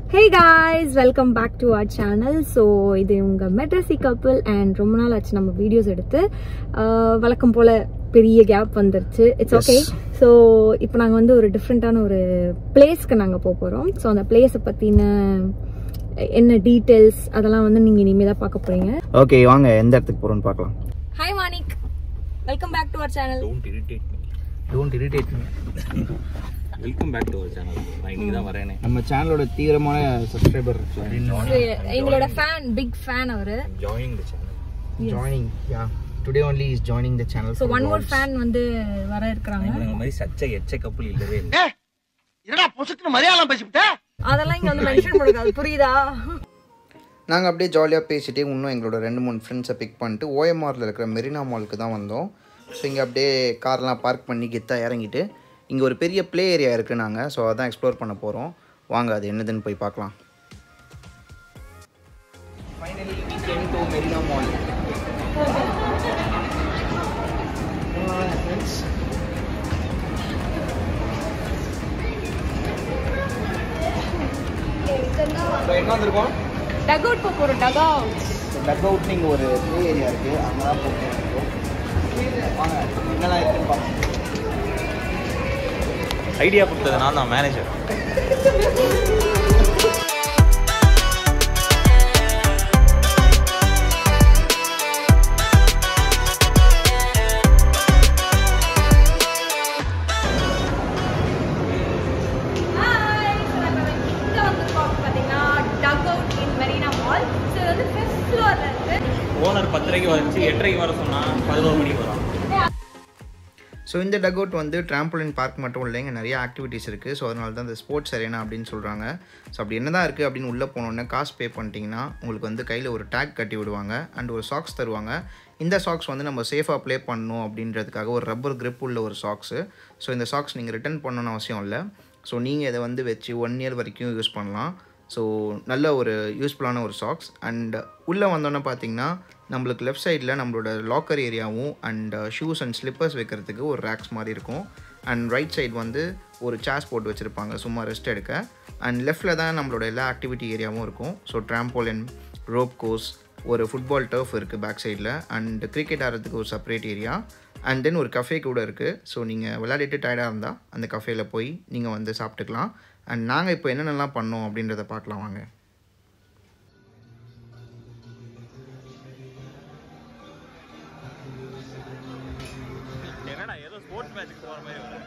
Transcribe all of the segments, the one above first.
Hey guys welcome back to our channel so இது உங்கள் மெட்ரஸி couple and ரொம்ப நாள் ஆச்சு நம்ம வீடியோஸ் எடுத்து ஆஹ் வழக்கம் போல் பெரிய கேப் வந்துருச்சு இட்ஸ் ஓகே ஸோ இப்போ நாங்கள் வந்து ஒரு டிஃப்ரெண்ட்டான ஒரு பிளேஸ்க்கு நாங்கள் போக போகிறோம் ஸோ அந்த பிளேஸை பற்றின என்ன டீட்டெயில்ஸ் அதெல்லாம் வந்து நீங்கள் இனிமேல் தான் பார்க்க போகிறீங்க ஓகே வாங்க எந்த இடத்துக்கு போகிறோம்னு பார்க்கலாம் hi Manik welcome back to our channel don't irritate me don't irritate welcome back to our channel நான் இன்னைக்கு தான் வரேனே நம்ம சேனலோட தீவிரமான சப்ஸ்கிரைபர் எங்களோட ஃபேன் பிக் ஃபேன் அவர் joining the channel joining yeah today only is joining the channel so one more fan வந்து வர இருக்கிறாங்க இந்த மாதிரி சச்ச எச்ச கப்பல் இல்லவே இல்லை என்னடா பொசுக்குன்னு மலையாளம் பேசிவிட்ட அதெல்லாம் இங்க வந்து மென்ஷன் பண்ணக்கூடாது புரியுதா நாங்கள் அப்படியே ஜாலியாக பேசிட்டு இன்னும் எங்களோட ரெண்டு மூணு ஃப்ரெண்ட்ஸை பிக் பண்ணிட்டு ஓஎம்ஆரில் இருக்கிற மெரினா மாலுக்கு தான் வந்தோம் ஸோ இங்கே அப்படியே கார்லாம் பார்க் பண்ணி கெத்தாக இறங்கிட்டு இங்கே ஒரு பெரிய ப்ளே ஏரியா இருக்குது நாங்கள் ஸோ அதான் எக்ஸ்ப்ளோர் பண்ண போகிறோம் வாங்க அது என்னதுன்னு போய் பார்க்கலாம் finally we came to Marina mall எங்கே வந்திருக்கோம் டக் அவுட் போக போறோம் டக் அவுட் டக் அவுட்னு இங்கே ஒரு ப்ளே ஏரியா இருக்குது அங்கே தான் போகிறோம் வாங்க என்னெல்லாம் இருக்குன்னு பார்ப்போம் ஐடியா கொடுத்தது நான் தான் மேனேஜர் ஓனர் பத்தரைக்கு வந்துச்சு எட்டரைக்கு வர சொன்னா பதினோரு மணிக்கு வரும் ஸோ இந்த டக் அவுட் வந்து ட்ராம்போலின் பார்க் மட்டும் இல்லை இங்கே நிறைய ஆக்டிவிட்டீஸ் இருக்குது ஸோ அதனால தான் இந்த ஸ்போர்ட்ஸ் அரேனா அப்படின்னு சொல்கிறாங்க ஸோ அப்படி என்ன தான் இருக்குது அப்படின்னு உள்ளே போனோன்னே காசு பே பண்ணிட்டீங்கன்னா உங்களுக்கு வந்து கையில் ஒரு டேக் கட்டி விடுவாங்க அண்ட் ஒரு சாக்ஸ் தருவாங்க இந்த சாக்ஸ் வந்து நம்ம சேஃபாக ப்ளே பண்ணணும் அப்படின்றதுக்காக ஒரு ரப்பர் grip உள்ள ஒரு சாக்ஸு ஸோ இந்த சாக்ஸ் நீங்கள் ரிட்டர்ன் பண்ணணும்னு அவசியம் இல்லை ஸோ நீங்கள் இதை வந்து வச்சு ஒன் இயர் வரைக்கும் யூஸ் பண்ணலாம் ஸோ நல்ல ஒரு யூஸ்ஃபுல்லான ஒரு சாக்ஸ் அண்ட் உள்ளே வந்தோன்னே பார்த்தீங்கன்னா நம்மளுக்கு லெஃப்ட் சைடில் நம்மளோட லாக்கர் ஏரியாவும் அண்ட் ஷூஸ் அண்ட் ஸ்லிப்பர்ஸ் வைக்கிறதுக்கு ஒரு ரேக்ஸ் மாதிரி இருக்கும் அண்ட் ரைட் சைடு வந்து ஒரு சேர்ஸ் போட்டு வச்சுருப்பாங்க சும்மா ரெஸ்ட் எடுக்க அண்ட் லெஃப்டில் தான் நம்மளோட எல்லா ஆக்டிவிட்டி ஏரியாவும் இருக்கும் ஸோ ட்ராம்போலின் ரோப் கோர்ஸ் ஒரு ஃபுட்பால் டர்ஃப் இருக்குது பேக் சைடில் அண்ட் கிரிக்கெட் ஆடுறதுக்கு ஒரு செப்பரேட் ஏரியா அண்ட் தென் ஒரு கஃபே கூட இருக்குது ஸோ நீங்கள் விளையாடிட்டு டயர்டாக இருந்தால் அந்த கஃபேல போய் நீங்கள் வந்து சாப்பிட்டுக்கலாம் அண்ட் நாங்கள் இப்போ என்னென்னலாம் பண்ணோம் அப்படின்றத பார்க்கலாம் வாங்க என்னடா ஏதோ ஸ்போர்ட்ஸ் மேட்ச்சுக்கு போற மாதிரி வர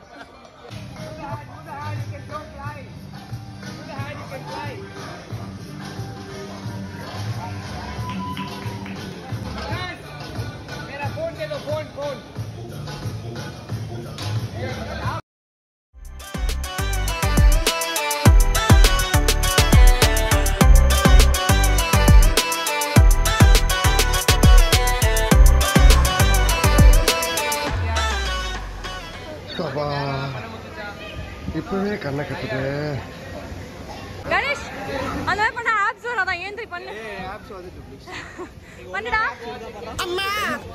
அப்பா இப்பவே கண்ணை கட்டுது கணேஷ் அந்த மாதிரி பண்ண ஆப்ஸ் வராதான் ஏந்திரி பண்ணு பண்ணுடா அம்மா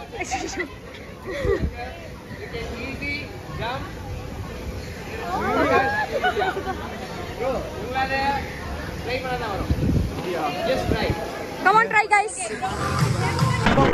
Come on, try guys.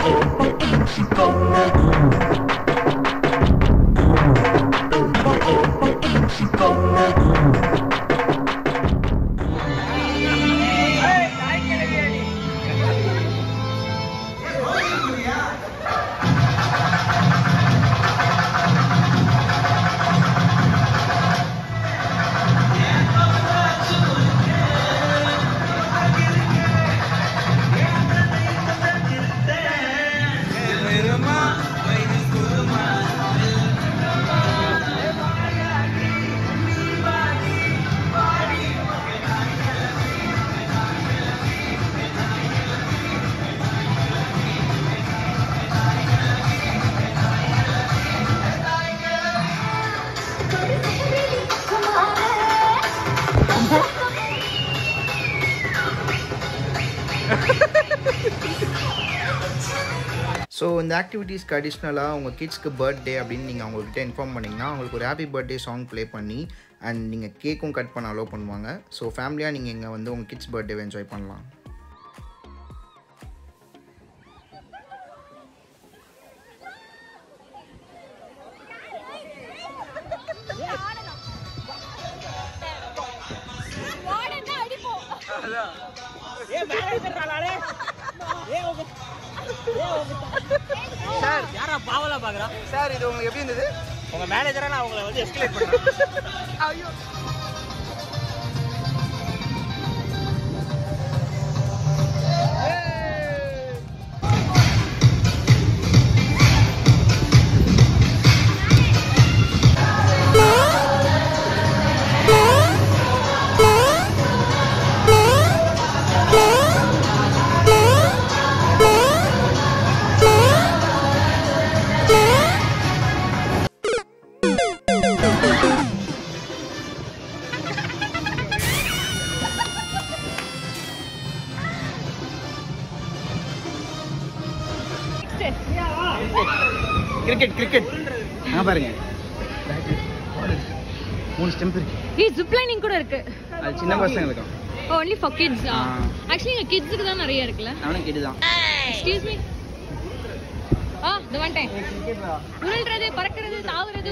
So இந்த ஆக்டிவிட்டீஸ்க்கு அடிஷ்னலாக உங்கள் கிட்ஸ்க்கு பர்த்டே அப்படின்னு நீங்கள் அவங்கக்கிட்ட இன்ஃபார்ம் பண்ணிங்கன்னா அவங்களுக்கு ஒரு ஹாப்பி பர்த்டே சாங் ப்ளே பண்ணி அண்ட் நீங்கள் கேக்கும் கட் பண்ண அலோவ் பண்ணுவாங்க ஸோ ஃபேமிலியாக நீங்கள் இங்கே வந்து உங்கள் கிட்ஸ் பர்த்டேவை என்ஜாய் பண்ணலாம் சார் யாரா பாவலா பாக்குறான் சார் இது உங்களுக்கு எப்படி இருந்தது உங்க மேனேஜரா நான் உங்களை வந்து எஸ்கலேட் பண்றேன் ஐயோ கிரிக்கெட் கிரிக்கெட் ஆ பாருங்க மூணு ஸ்டெம்ப் இருக்கு ஏய் ஜிப் லைனிங் கூட இருக்கு அது சின்ன பசங்களுக்கும் only for kids ஆ ஆ. ஆக்சுவலி இங்க கிட்ஸ்க்கு தான் நிறைய இருக்குல்ல அவனும் கெடுதான் எக்ஸ்கியூஸ் மீ ஆ இந்த வந்துட்டேன் உருள்றது பறக்கிறது தாவுறது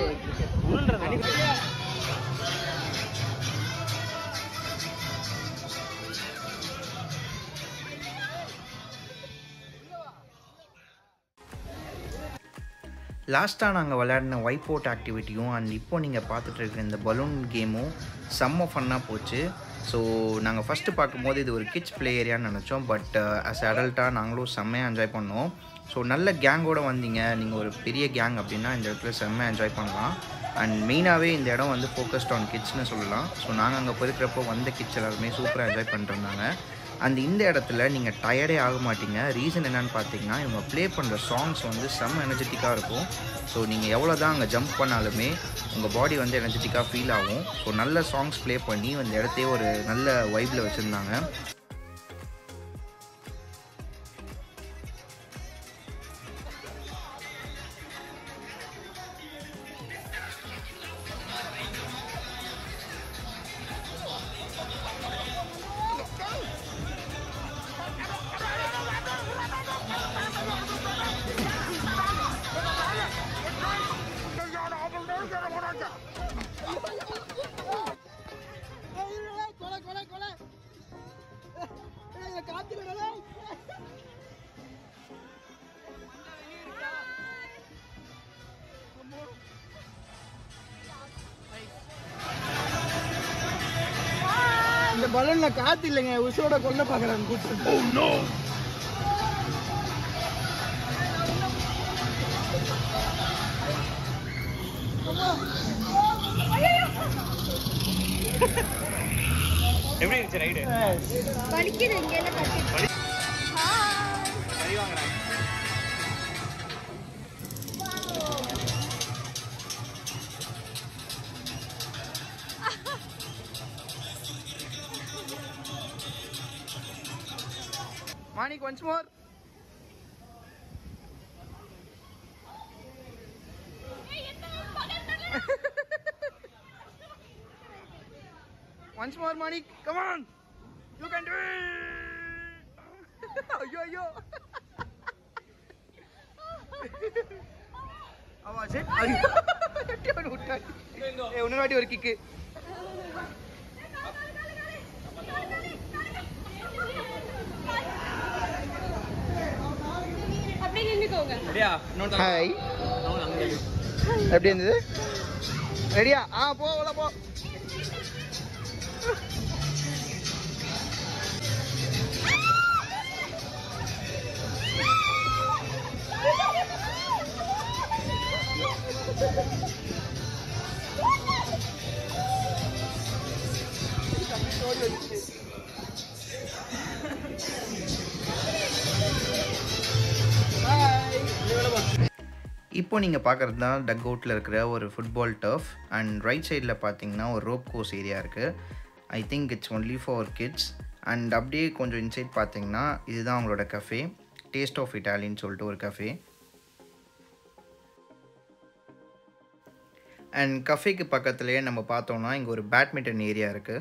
லாஸ்ட்டாக நாங்கள் விளையாடின ஒய்ப் அவுட் ஆக்டிவிட்டியும் அண்ட் இப்போ நீங்கள் பார்த்துட்டு இருக்கிற இந்த பலூன் கேமும் செம்ம ஃபன்னாக போச்சு ஸோ நாங்கள் ஃபஸ்ட்டு பார்க்கும்போது இது ஒரு கிட்ஸ் ப்ளே ஏரியான்னு நினச்சோம் பட் அஸ் அடல்ட்டாக நாங்களும் செம்மையாக என்ஜாய் பண்ணோம் ஸோ நல்ல கேங்கோட வந்தீங்க நீங்கள் ஒரு பெரிய கேங் அப்படின்னா இந்த இடத்துல செம்மையாக என்ஜாய் பண்ணலாம் அண்ட் மெயினாகவே இந்த இடம் வந்து ஃபோக்கஸ்ட் ஆன் கிட்ஸ்னு சொல்லலாம் ஸோ நாங்கள் அங்கே போயிருக்கிறப்போ வந்த கிட்ஸ் எல்லாருமே சூப்பராக என்ஜாய் பண்ணிருந்தாங்க அந்த இந்த இடத்துல நீங்கள் டயர்டே ஆக மாட்டீங்க ரீசன் என்னன்னு பார்த்தீங்கன்னா இவங்க ப்ளே பண்ணுற சாங்ஸ் வந்து செம்ம எனர்ஜெட்டிக்காக இருக்கும் ஸோ நீங்கள் எவ்வளோ தான் அங்கே ஜம்ப் பண்ணாலுமே உங்கள் பாடி வந்து எனர்ஜெட்டிக்காக ஃபீல் ஆகும் ஸோ நல்ல சாங்ஸ் ப்ளே பண்ணி அந்த இடத்தையே ஒரு நல்ல வைப்பில் வச்சுருந்தாங்க இந்த பலூன்ல காத்து இல்லைங்க உசோட கொல்ல பாக்குறாங்க கூட்டு எப்படி இருந்துச்சு ரைடு வலிக்குது இங்க எல்லாம் கட்டி சரி வாங்குறாங்க Manik once more once more Manik come on you can do ஐயோ ஐயோ ஆவாஸ் ஐயோ எட்டி விட்டாய் ஏ இன்னொரு வாட்டி ஒரு கிக்கு அப்படியே நின்னுக்கோங்க அப்படியா இன்னொன்று ஹாய் எப்படி இருந்தது ரெடியா ஆ போ உள்ள போ இப்போ நீங்கள் பார்க்குறது தான் டக் அவுட்டில் இருக்கிற ஒரு ஃபுட்பால் டர்ஃப் அண்ட் ரைட் சைடில் பார்த்தீங்கன்னா ஒரு ரோப் கோர்ஸ் ஏரியா இருக்குது I think it's only for kids and அப்படியே கொஞ்சம் இன்சைட் பார்த்தீங்கன்னா இதுதான் அவங்களோட கஃபே டேஸ்ட் ஆஃப் இட்டாலின்னு சொல்லிட்டு ஒரு கஃபே அண்ட் கஃபேக்கு பக்கத்துலேயே நம்ம பார்த்தோம்னா இங்கே ஒரு பேட்மிண்டன் ஏரியா இருக்குது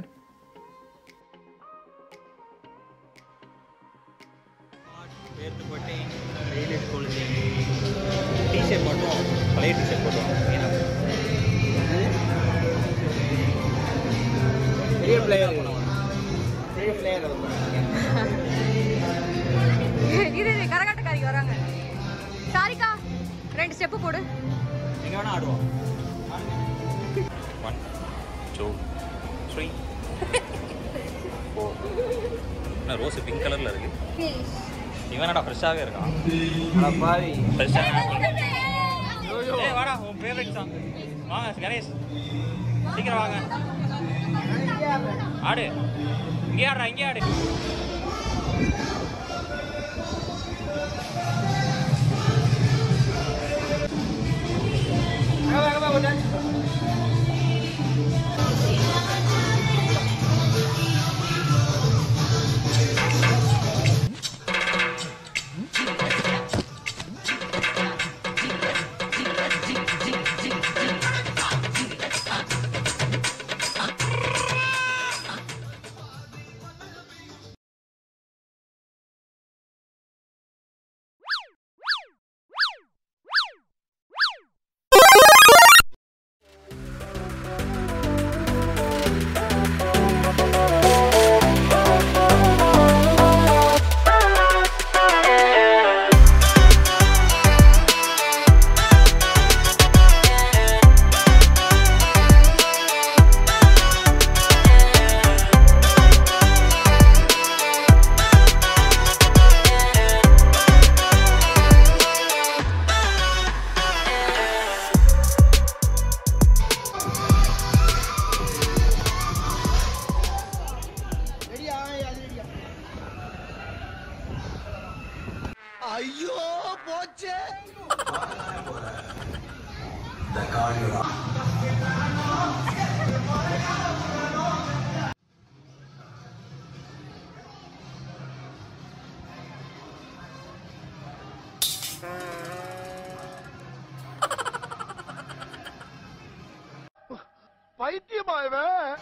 பேர்த்து போட்டு டெய்லி ஸ்கூலுக்கு டிஷர்ட் மட்டும் பழைய டிஷர்ட் போட்டுவாங்க ஏன்னா பெரிய பிளேயர் பெரிய பிளேயர் இது கரகாட்டக்காரிக்கு வராங்க சாரிக்கா ரெண்டு ஸ்டெப்பு போடு எங்கே வேணால் ஆடுவோம் ஒன் டூ த்ரீ ஃபோர் என்ன ரோஸ் பிங்க் கலரில் இருக்கு இவனடா ஃப்ரெஷ்ஷாகவே இருக்கான் பாவி ஃப்ரெஷ்ஷாக ஏய் வாடா உன் ஃபேவரட் சாங் வாங்க கணேஷ் சீக்கிரம் வாங்க ஆடு இங்கே ஆடுறா இங்கே ஆடு ஐயோ போச்சே பைத்தியமா இவன்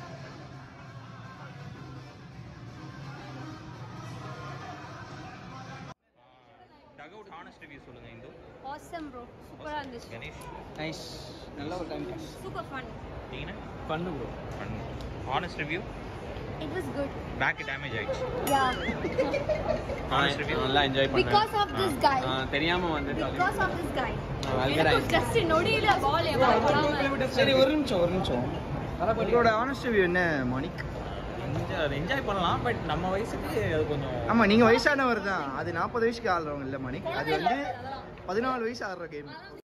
டக் அவுட் ஹானஸ்ட் ரிவ்யூ சொல்லுங்க இந்து ஆசம் ப்ரோ சூப்பரா இருந்துச்சு கணேஷ் நைஸ் நல்ல ஒரு டைம் பாஸ் சூப்பர் ஃபன் நீங்க பண்ணு ப்ரோ பண்ணு honest review it was good back damage ஆயிடுச்சு யா ஹானஸ்ட் ரிவ்யூ நல்லா என்ஜாய் பண்ணேன் பிகாஸ் ஆஃப் திஸ் கை ஆ, தெரியாம வந்து பிகாஸ் ஆஃப் திஸ் கை vulgar ஆயிடுச்சு. ஜஸ்ட் நொடியில பால் எவ்வளவு சரி ஒரு நிமிஷம் ஒரு நிமிஷம் உங்களோட ஆனஸ்ட் ரிவ்யூ என்ன மாணிக் என்ஜாய் என்ஜாய் பண்ணலாம் பட் நம்ம வயசுக்கு அது கொஞ்சம் ஆமா நீங்க வயசானவர் தான் அது நாற்பது வயசுக்கு ஆடுறவங்க இல்ல மாணிக் அது வந்து பதினாலு வயசு ஆடுற கேம்